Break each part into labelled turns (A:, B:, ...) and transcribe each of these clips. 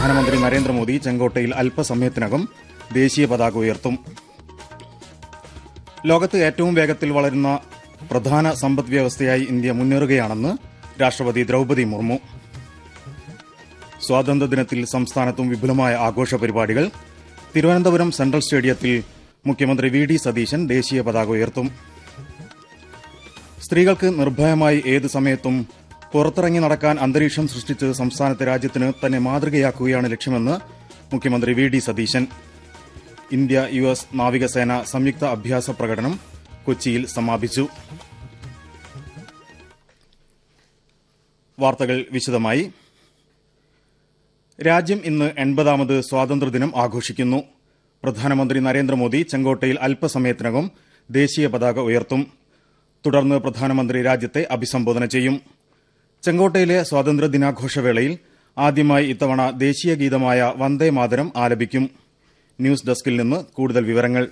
A: പ്രധാനമന്ത്രി നരേന്ദ്രമോദി ചെങ്കോട്ടയിൽ അല്പസമയത്തിനകം ദേശീയ പതാക ഉയർത്തും ലോകത്ത് ഏറ്റവും വേഗത്തിൽ വളരുന്ന പ്രധാന സമ്പദ് വ്യവസ്ഥയായി ഇന്ത്യ മുന്നേറുകയാണെന്ന് രാഷ്ട്രപതി ദ്രൌപദി മുർമു സ്വാതന്ത്ര്യദിനത്തിൽ സംസ്ഥാനത്തും വിപുലമായ ആഘോഷ പരിപാടികൾ തിരുവനന്തപുരം സെൻട്രൽ സ്റ്റേഡിയത്തിൽ മുഖ്യമന്ത്രി വി ഡി സതീശൻ ദേശീയ പതാക ഉയർത്തും സ്ത്രീകൾക്ക് നിർഭയമായി ഏത് സമയത്തും പുറത്തിറങ്ങി നടക്കാൻ അന്തരീക്ഷം സൃഷ്ടിച്ച് സംസ്ഥാനത്തെ രാജ്യത്തിന് തന്നെ മാതൃകയാക്കുകയാണ് ലക്ഷ്യമെന്ന് മുഖ്യമന്ത്രി V D Satheesan India U S നാവികസേന സംയുക്ത അഭ്യാസ പ്രകടനം കൊച്ചിയിൽ സമാപിച്ചു വാർത്തകൾ വിശദമായി രാജ്യം ഇന്ന് എൺപതാമത് സ്വാതന്ത്ര്യദിനം ആഘോഷിക്കുന്നു പ്രധാനമന്ത്രി നരേന്ദ്രമോദി ചെങ്കോട്ടയിൽ അല്പസമയത്തിനകം ദേശീയ പതാക ഉയർത്തും തുടർന്ന് പ്രധാനമന്ത്രി രാജ്യത്തെ അഭിസംബോധന ചെയ്യും ചെങ്കോട്ടയിലെ സ്വാതന്ത്ര്യദിനാഘോഷവേളയിൽ ആദ്യമായി ഇത്തവണ ദേശീയ ഗീതമായ വന്ദേ മാതരം ആലപിക്കും ന്യൂസ് ഡെസ്കിൽ നിന്ന് കൂടുതൽ വിവരങ്ങൾ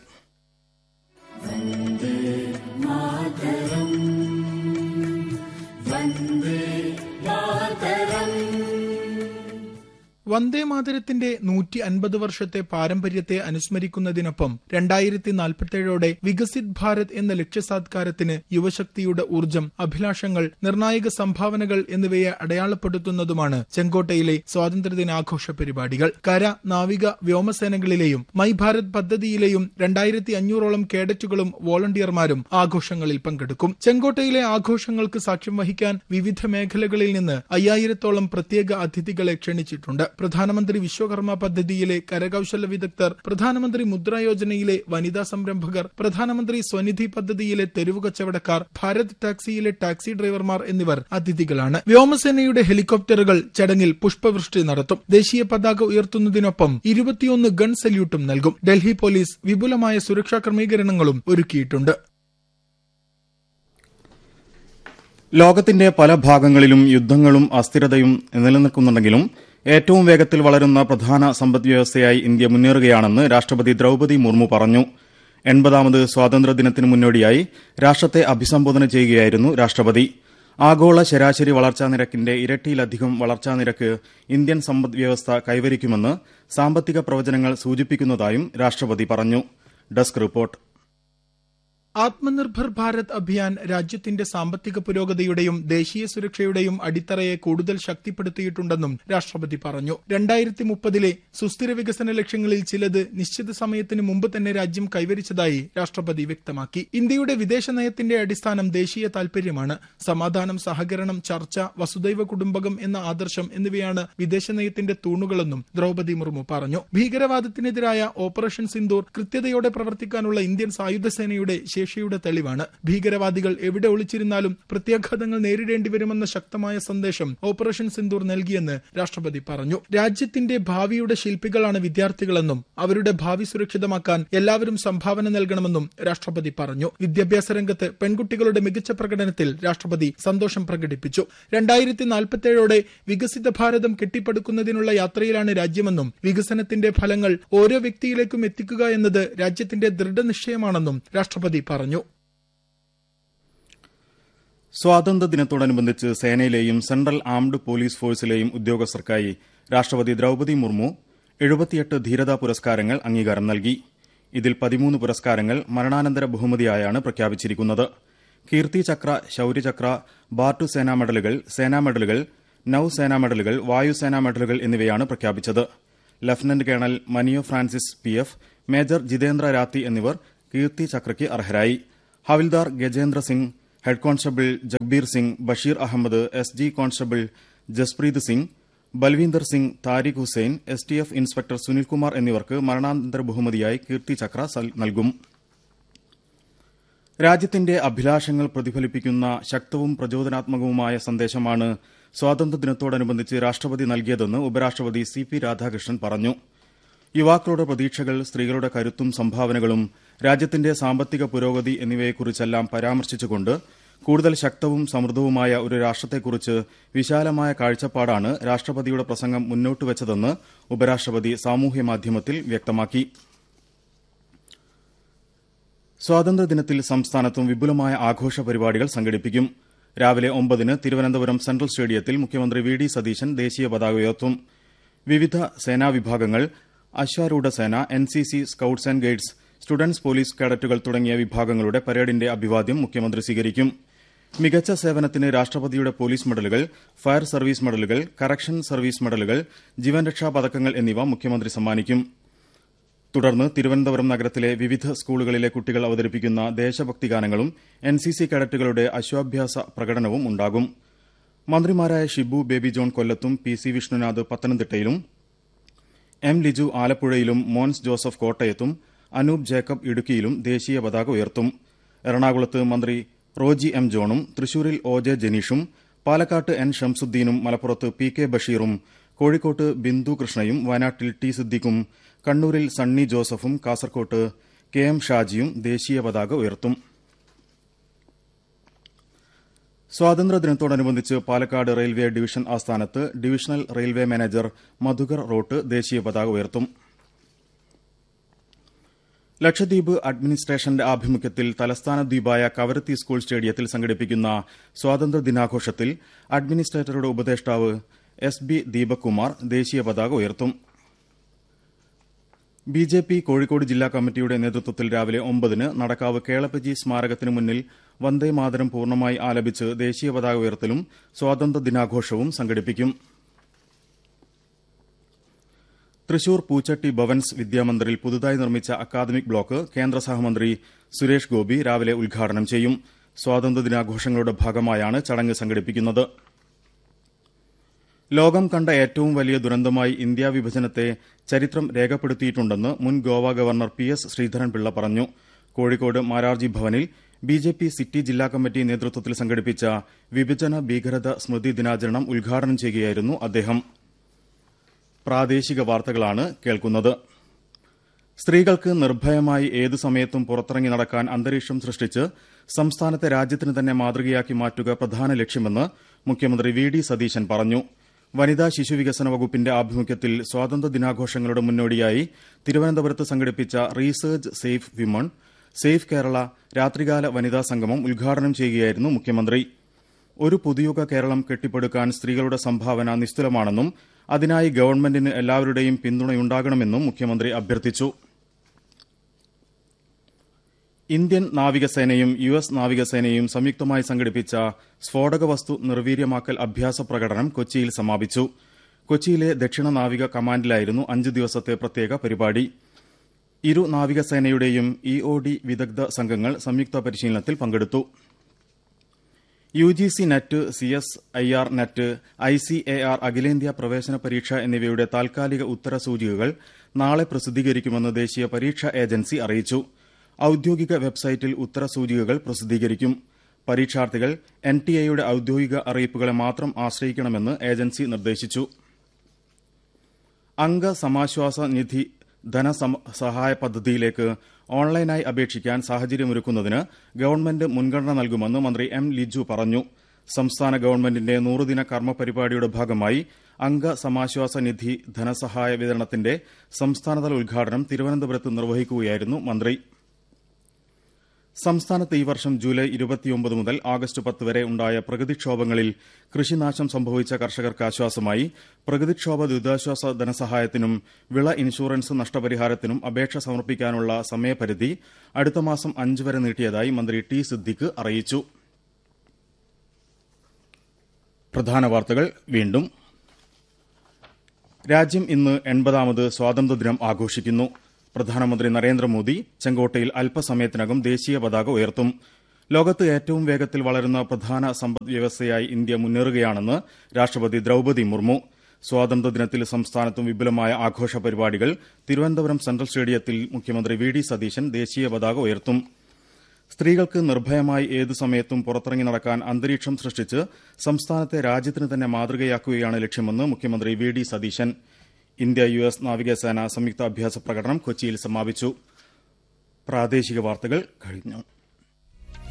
B: വന്ദേ മാതരത്തിന്റെ നൂറ്റി അൻപത് വർഷത്തെ പാരമ്പര്യത്തെ അനുസ്മരിക്കുന്നതിനൊപ്പം രണ്ടായിരത്തി നാൽപ്പത്തേഴോടെ വികസിത് ഭാരത് എന്ന ലക്ഷ്യസാത്കാരത്തിന് യുവശക്തിയുടെ ഊർജം അഭിലാഷങ്ങൾ നിർണായക സംഭാവനകൾ എന്നിവയെ അടയാളപ്പെടുത്തുന്നതുമാണ് ചെങ്കോട്ടയിലെ സ്വാതന്ത്ര്യദിനാഘോഷ പരിപാടികൾ കര നാവിക വ്യോമസേനകളിലെയും മൈ ഭാരത് പദ്ധതിയിലെയും രണ്ടായിരത്തി അഞ്ഞൂറോളം കേഡറ്റുകളും വോളണ്ടിയർമാരും ആഘോഷങ്ങളിൽ പങ്കെടുക്കും ചെങ്കോട്ടയിലെ ആഘോഷങ്ങൾക്ക് സാക്ഷ്യം വഹിക്കാൻ വിവിധ മേഖലകളിൽ നിന്ന് അയ്യായിരത്തോളം പ്രത്യേക അതിഥികളെ ക്ഷണിച്ചിട്ടുണ്ട് പ്രധാനമന്ത്രി വിശ്വകർമ്മ പദ്ധതിയിലെ കരകൌശല വിദഗ്ധർ പ്രധാനമന്ത്രി മുദ്ര യോജനയിലെ വനിതാ സംരംഭകർ പ്രധാനമന്ത്രി സ്വനിധി പദ്ധതിയിലെ തെരുവു കച്ചവടക്കാർ ഭാരത് ടാക്സിയിലെ ടാക്സി ഡ്രൈവർമാർ എന്നിവർ അതിഥികളാണ് വ്യോമസേനയുടെ ഹെലികോപ്റ്ററുകൾ ചടങ്ങിൽ പുഷ്പവൃഷ്ടി നടത്തും ദേശീയ പതാക ഉയർത്തുന്നതിനൊപ്പം ഇരുപത്തിയൊന്ന് ഗൺ സല്യൂട്ടും നൽകും ഡൽഹി പോലീസ് വിപുലമായ സുരക്ഷാ ക്രമീകരണങ്ങളും ഒരുക്കിയിട്ടുണ്ട്
A: ലോകത്തിന്റെ പല ഭാഗങ്ങളിലും യുദ്ധങ്ങളും അസ്ഥിരതയും നിലനിൽക്കുന്നുണ്ടെങ്കിലും ഏറ്റവും വേഗത്തിൽ വളരുന്ന പ്രധാന സമ്പദ് വ്യവസ്ഥയായി ഇന്ത്യ മുന്നേറുകയാണെന്ന് രാഷ്ട്രപതി ദ്രൌപദി മുർമു പറഞ്ഞു എൺപതാമത് സ്വാതന്ത്ര്യദിനത്തിന് മുന്നോടിയായി രാഷ്ട്രത്തെ അഭിസംബോധന ചെയ്യുകയായിരുന്നു രാഷ്ട്രപതി ആഗോള ശരാശരി വളർച്ചാ നിരക്കിന്റെ ഇരട്ടിയിലധികം വളർച്ചാ നിരക്ക് ഇന്ത്യൻ സമ്പദ് വ്യവസ്ഥ കൈവരിക്കുമെന്ന് സാമ്പത്തിക പ്രവചനങ്ങൾ സൂചിപ്പിക്കുന്നതായും രാഷ്ട്രപതി പറഞ്ഞു ഡെസ്ക് റിപ്പോർട്ട്
B: ആത്മനിർഭർ ഭാരത് അഭിയാൻ രാജ്യത്തിന്റെ സാമ്പത്തിക പുരോഗതിയുടെയും ദേശീയ സുരക്ഷയുടെയും അടിത്തറയെ കൂടുതൽ ശക്തിപ്പെടുത്തിയിട്ടുണ്ടെന്നും രാഷ്ട്രപതി പറഞ്ഞു രണ്ടായിരത്തി മുപ്പതിലെ സുസ്ഥിര വികസന ലക്ഷ്യങ്ങളിൽ ചിലത് നിശ്ചിത സമയത്തിന് മുമ്പ് തന്നെ രാജ്യം കൈവരിച്ചതായി രാഷ്ട്രപതി വ്യക്തമാക്കി ഇന്ത്യയുടെ വിദേശ നയത്തിന്റെ അടിസ്ഥാനം ദേശീയ താൽപര്യമാണ് സമാധാനം സഹകരണം ചർച്ച വസുദൈവ കുടുംബകം എന്ന ആദർശം എന്നിവയാണ് വിദേശ നയത്തിന്റെ തൂണുകളെന്നും ദ്രൌപദി മുർമു പറഞ്ഞു ഭീകരവാദത്തിനെതിരായ ഓപ്പറേഷൻ സിന്ദൂർ കൃത്യതയോടെ പ്രവർത്തിക്കാനുള്ള ഇന്ത്യൻ സായുധ സേനയുടെ ശേഷിയുടെ തെളിവാണ് ഭീകരവാദികൾ എവിടെ ഒളിച്ചിരുന്നാലും പ്രത്യാഘാതങ്ങൾ നേരിടേണ്ടി വരുമെന്ന ശക്തമായ സന്ദേശം ഓപ്പറേഷൻ സിന്ദൂർ നൽകിയെന്ന് രാഷ്ട്രപതി പറഞ്ഞു രാജ്യത്തിന്റെ ഭാവിയുടെ ശില്പികളാണ് വിദ്യാർത്ഥികളെന്നും അവരുടെ ഭാവി സുരക്ഷിതമാക്കാൻ എല്ലാവരും സംഭാവന നൽകണമെന്നും രാഷ്ട്രപതി പറഞ്ഞു വിദ്യാഭ്യാസ രംഗത്ത് പെൺകുട്ടികളുടെ മികച്ച പ്രകടനത്തിൽ രാഷ്ട്രപതി സന്തോഷം പ്രകടിപ്പിച്ചു രണ്ടായിരത്തി നാൽപ്പത്തേഴോടെ വികസിത ഭാരതം കെട്ടിപ്പടുക്കുന്നതിനുള്ള യാത്രയിലാണ് രാജ്യമെന്നും വികസനത്തിന്റെ ഫലങ്ങൾ ഓരോ വ്യക്തിയിലേക്കും എത്തിക്കുക എന്നത് രാജ്യത്തിന്റെ ദൃഢനിശ്ചയമാണെന്നും രാഷ്ട്രപതി പറഞ്ഞു
A: സ്വാതന്ത്ര്യദിനത്തോടനുബന്ധിച്ച് സേനയിലെയും സെൻട്രൽ ആംഡ് പോലീസ് ഫോഴ്സിലെയും ഉദ്യോഗസ്ഥർക്കായി രാഷ്ട്രപതി ദ്രൌപദി മുർമു എഴുപത്തിയെട്ട് ധീരതാ പുരസ്കാരങ്ങൾ അംഗീകാരം നൽകി ഇതിൽ പതിമൂന്ന് പുരസ്കാരങ്ങൾ മരണാനന്തര ബഹുമതിയായാണ് പ്രഖ്യാപിച്ചിരിക്കുന്നത് കീർത്തി ചക്ര ശൌര്യചക്ര ബാർട്ടു സേനാ മെഡലുകൾ സേനാ മെഡലുകൾ നൌസേനാ മെഡലുകൾ വായുസേനാ മെഡലുകൾ എന്നിവയാണ് പ്രഖ്യാപിച്ചത് ലഫ്റ്റനന്റ് കേണൽ മനിയോ Francis P F major Jitendra Rathi എന്നിവർ കീർത്തി ചക്രയ്ക്ക് അർഹരായി havildar Gajendra Singh head constable Jagbir Singh Basheer Ahmed S G constable Jaspreet Singh Balwinder Singh Tariq Hussain S T F inspector Sunilkumar എന്നിവർക്ക് മരണാനന്തര ബഹുമതിയായി കീർത്തി ചക്ര നൽകും രാജ്യത്തിന്റെ അഭിലാഷങ്ങൾ പ്രതിഫലിപ്പിക്കുന്ന ശക്തവും പ്രചോദനാത്മകവുമായ സന്ദേശമാണ് സ്വാതന്ത്ര്യദിനത്തോടനുബന്ധിച്ച് രാഷ്ട്രപതി നൽകിയതെന്ന് ഉപരാഷ്ട്രപതി സി പി രാധാകൃഷ്ണൻ പറഞ്ഞു യുവാക്കളുടെ പ്രതീക്ഷകൾ സ്ത്രീകളുടെ കരുത്തും സംഭാവനകളും രാജ്യത്തിന്റെ സാമ്പത്തിക പുരോഗതി എന്നിവയെക്കുറിച്ചെല്ലാം പരാമർശിച്ചുകൊണ്ട് കൂടുതൽ ശക്തവും സമൃദ്ധവുമായ ഒരു രാഷ്ട്രത്തെക്കുറിച്ച് വിശാലമായ കാഴ്ചപ്പാടാണ് രാഷ്ട്രപതിയുടെ പ്രസംഗം മുന്നോട്ടുവച്ചതെന്ന് ഉപരാഷ്ട്രപതി സാമൂഹ്യമാധ്യമത്തിൽ വ്യക്തമാക്കി സ്വാതന്ത്ര്യദിനത്തിൽ സംസ്ഥാനത്തും വിപുലമായ ആഘോഷ പരിപാടികൾ സംഘടിപ്പിക്കും രാവിലെ ഒമ്പതിന് തിരുവനന്തപുരം സെൻട്രൽ സ്റ്റേഡിയത്തിൽ മുഖ്യമന്ത്രി വി ഡി സതീശൻ ദേശീയ പതാക ഉയർത്തും വിവിധ സേനാ വിഭാഗങ്ങൾ അശ്വാരൂഢ സേന N C C scouts and guides students police കേഡറ്റുകൾ തുടങ്ങിയ വിഭാഗങ്ങളുടെ പരേഡിന്റെ അഭിവാദ്യം മുഖ്യമന്ത്രി സ്വീകരിക്കും മികച്ച സേവനത്തിന് രാഷ്ട്രപതിയുടെ പോലീസ് മെഡലുകൾ ഫയർ സർവീസ് മെഡലുകൾ കറക്ഷൻ സർവീസ് മെഡലുകൾ ജീവൻ രക്ഷാ പതക്കങ്ങൾ എന്നിവ മുഖ്യമന്ത്രി സമ്മാനിക്കും തുടർന്ന് തിരുവനന്തപുരം നഗരത്തിലെ വിവിധ സ്കൂളുകളിലെ കുട്ടികൾ അവതരിപ്പിക്കുന്ന ദേശഭക്തി ഗാനങ്ങളും എൻ സി സി കേഡറ്റുകളുടെ അശ്വാഭ്യാസ പ്രകടനവും ഉണ്ടാകും മന്ത്രിമാരായ ഷിബു ബേബി ജോൺ കൊല്ലത്തും പി സി വിഷ്ണുനാഥ് പത്തനംതിട്ടയിലും എം ലിജു ആലപ്പുഴയിലും മോൻസ് ജോസഫ് കോട്ടയത്തും അനൂപ് ജേക്കബ് ഇടുക്കിയിലും ദേശീയ പതാക ഉയർത്തും എറണാകുളത്ത് മന്ത്രി റോജി എം ജോണും തൃശൂരിൽ ഒ ജെ ജനീഷും പാലക്കാട്ട് എൻ ഷംസുദ്ദീനും മലപ്പുറത്ത് പി കെ ബഷീറും കോഴിക്കോട്ട് ബിന്ദു കൃഷ്ണയും വയനാട്ടിൽ ടി സിദ്ദിഖും കണ്ണൂരിൽ സണ്ണി ജോസഫും കാസർകോട്ട് കെ എം ഷാജിയും ദേശീയ പതാക ഉയർത്തും സ്വാതന്ത്ര്യദിനത്തോടനുബന്ധിച്ച് പാലക്കാട് റെയിൽവേ ഡിവിഷൻ ആസ്ഥാനത്ത് divisional railway manager Madhukar Rout ദേശീയ പതാക ഉയർത്തും ലക്ഷദ്വീപ് അഡ്മിനിസ്ട്രേഷന്റെ ആഭിമുഖ്യത്തിൽ തലസ്ഥാന ദ്വീപായ കവരത്തി സ്കൂൾ സ്റ്റേഡിയത്തിൽ സംഘടിപ്പിക്കുന്ന സ്വാതന്ത്ര്യദിനാഘോഷത്തിൽ അഡ്മിനിസ്ട്രേറ്ററുടെ ഉപദേഷ്ടാവ് എസ് ബി ദീപക് ദേശീയ പതാക ഉയർത്തും ബി ജെ പി കോഴിക്കോട് ജില്ലാ കമ്മിറ്റിയുടെ നേതൃത്വത്തിൽ രാവിലെ ഒമ്പതിന് നടക്കാവ് കേളപ്പജി സ്മാരകത്തിന് മുന്നിൽ വന്ദേ മാതരം പൂർണ്ണമായി ആലപിച്ച് ദേശീയ പതാക ഉയർത്തലും സ്വാതന്ത്ര്യദിനാഘോഷവും സംഘടിപ്പിക്കും തൃശൂർ പൂച്ചട്ടി ഭവൻസ് വിദ്യാമന്ദിറിൽ പുതുതായി നിർമ്മിച്ച അക്കാദമിക് ബ്ലോക്ക് കേന്ദ്ര സഹമന്ത്രി സുരേഷ് ഗോപി രാവിലെ ഉദ്ഘാടനം ചെയ്യും സ്വാതന്ത്ര്യദിനാഘോഷങ്ങളുടെ ഭാഗമായാണ് ചടങ്ങ് സംഘടിപ്പിക്കുന്നത് ലോകം കണ്ട ഏറ്റവും വലിയ ദുരന്തമായി ഇന്ത്യാ വിഭജനത്തെ ചരിത്രം രേഖപ്പെടുത്തിയിട്ടുണ്ടെന്ന് മുൻ Goa governor P S Sreedharan Pillai പറഞ്ഞു കോഴിക്കോട് മാരാർജി ഭവനിൽ ബി ജെ പി സിറ്റി ജില്ലാ കമ്മിറ്റി നേതൃത്വത്തിൽ സംഘടിപ്പിച്ച വിഭജന ഭീകരത സ്മൃതി ദിനാചരണം ഉദ്ഘാടനം ചെയ്യുകയായിരുന്നു അദ്ദേഹം പ്രാദേശിക വാർത്തകളാണ് കേൾക്കുന്നത് സ്ത്രീകൾക്ക് നിർഭയമായി ഏതു സമയത്തും പുറത്തിറങ്ങി നടക്കാൻ അന്തരീക്ഷം സൃഷ്ടിച്ച് സംസ്ഥാനത്തെ രാജ്യത്തിന് തന്നെ മാതൃകയാക്കി മാറ്റുക പ്രധാന ലക്ഷ്യമെന്ന് മുഖ്യമന്ത്രി വി ഡി സതീശൻ പറഞ്ഞു വനിതാ ശിശുവികസന വകുപ്പിന്റെ ആഭിമുഖ്യത്തിൽ സ്വാതന്ത്ര്യദിനാഘോഷങ്ങളുടെ മുന്നോടിയായി തിരുവനന്തപുരത്ത് സംഘടിപ്പിച്ച research safe women safe Kerala രാത്രികാല വനിതാ സംഗമം ഉദ്ഘാടനം ചെയ്യുകയായിരുന്നു മുഖ്യമന്ത്രി ഒരു പുതുയുഗ കേരളം കെട്ടിപ്പടുക്കാൻ സ്ത്രീകളുടെ സംഭാവന നിസ്തുലമാണെന്നും അതിനായി ഗവൺമെന്റിന് എല്ലാവരുടെയും പിന്തുണയുണ്ടാകണമെന്നും മുഖ്യമന്ത്രി അഭ്യർത്ഥിച്ചു ഇന്ത്യൻ നാവികസേനയും യു എസ് നാവികസേനയും സംയുക്തമായി സംഘടിപ്പിച്ച സ്ഫോടക വസ്തു നിർവീര്യമാക്കൽ അഭ്യാസ പ്രകടനം കൊച്ചിയിൽ സമാപിച്ചു കൊച്ചിയിലെ ദക്ഷിണ നാവിക കമാൻഡിലായിരുന്നു അഞ്ച് ദിവസത്തെ പ്രത്യേക പരിപാടി ഇരു നാവികസേനയുടെയും ഇ ഒ ഡി വിദഗ്ധ സംഘങ്ങൾ സംയുക്ത പരിശീലനത്തിൽ പങ്കെടുത്തു U G C NET C S I R NET I C A R അഖിലേന്ത്യാ പ്രവേശന പരീക്ഷ എന്നിവയുടെ താൽക്കാലിക ഉത്തരസൂചികകൾ നാളെ പ്രസിദ്ധീകരിക്കുമെന്ന് ദേശീയ പരീക്ഷാ ഏജൻസി അറിയിച്ചു ഔദ്യോഗിക വെബ്സൈറ്റിൽ ഉത്തരസൂചികകൾ പ്രസിദ്ധീകരിക്കും പരീക്ഷാർത്ഥികൾ എൻ ടി എയുടെ ഔദ്യോഗിക അറിയിപ്പുകളെ മാത്രം ആശ്രയിക്കണമെന്ന് ഏജൻസി നിർദ്ദേശിച്ചു അംഗ സമാശ്വാസ നിധി ധനസഹായ പദ്ധതിയിലേക്ക് ഓൺലൈനായി അപേക്ഷിക്കാൻ സാഹചര്യമൊരുക്കുന്നതിന് ഗവൺമെന്റ് മുൻഗണന നൽകുമെന്ന് മന്ത്രി എം ലിജു പറഞ്ഞു സംസ്ഥാന ഗവൺമെന്റിന്റെ നൂറുദിന കർമ്മ പരിപാടിയുടെ ഭാഗമായി അംഗ സമാശ്വാസ നിധി ധനസഹായ വിതരണത്തിന്റെ സംസ്ഥാനതല ഉദ്ഘാടനം തിരുവനന്തപുരത്ത് നിർവഹിക്കുകയായിരുന്നു മന്ത്രി സംസ്ഥാനത്ത് ഈ വർഷം ജൂലൈ ഇരുപത്തിയൊമ്പത് മുതൽ ആഗസ്റ്റ് പത്ത് വരെ ഉണ്ടായ പ്രകൃതിക്ഷോഭങ്ങളിൽ കൃഷിനാശം സംഭവിച്ച കർഷകർക്ക് ആശ്വാസമായി പ്രകൃതിക്ഷോഭ ദുരിതാശ്വാസ ധനസഹായത്തിനും വിള ഇൻഷുറൻസ് നഷ്ടപരിഹാരത്തിനും അപേക്ഷ സമർപ്പിക്കാനുള്ള സമയപരിധി അടുത്ത മാസം അഞ്ച് വരെ നീട്ടിയതായി മന്ത്രി ടി സിദ്ദിഖ് അറിയിച്ചു പ്രധാന വാർത്തകൾ വീണ്ടും രാജ്യം ഇന്ന് എൺപതാമത് സ്വാതന്ത്ര്യദിനം ആഘോഷിക്കുന്നു പ്രധാനമന്ത്രി നരേന്ദ്രമോദി ചെങ്കോട്ടയിൽ അല്പസമയത്തിനകം ദേശീയ പതാക ഉയർത്തും ലോകത്ത് ഏറ്റവും വേഗത്തിൽ വളരുന്ന പ്രധാന സമ്പദ് വ്യവസ്ഥയായി ഇന്ത്യ മുന്നേറുകയാണെന്ന് രാഷ്ട്രപതി ദ്രൌപതി മുർമു സ്വാതന്ത്ര്യദിനത്തിൽ സംസ്ഥാനത്തും വിപുലമായ ആഘോഷ പരിപാടികൾ തിരുവനന്തപുരം സെൻട്രൽ സ്റ്റേഡിയത്തിൽ മുഖ്യമന്ത്രി വി ഡി സതീശൻ ദേശീയ പതാക ഉയർത്തും സ്ത്രീകൾക്ക് നിർഭയമായി ഏതു സമയത്തും പുറത്തിറങ്ങി നടക്കാൻ അന്തരീക്ഷം സൃഷ്ടിച്ച് സംസ്ഥാനത്തെ രാജ്യത്തിന് തന്നെ മാതൃകയാക്കുകയാണ് ലക്ഷ്യമെന്ന് മുഖ്യമന്ത്രി V D Satheesan India U S നാവികസേന സംയുക്ത അഭ്യാസ പ്രകടനം കൊച്ചിയിൽ സമാപിച്ചു പ്രാദേശിക വാർത്തകൾ കഴിഞ്ഞു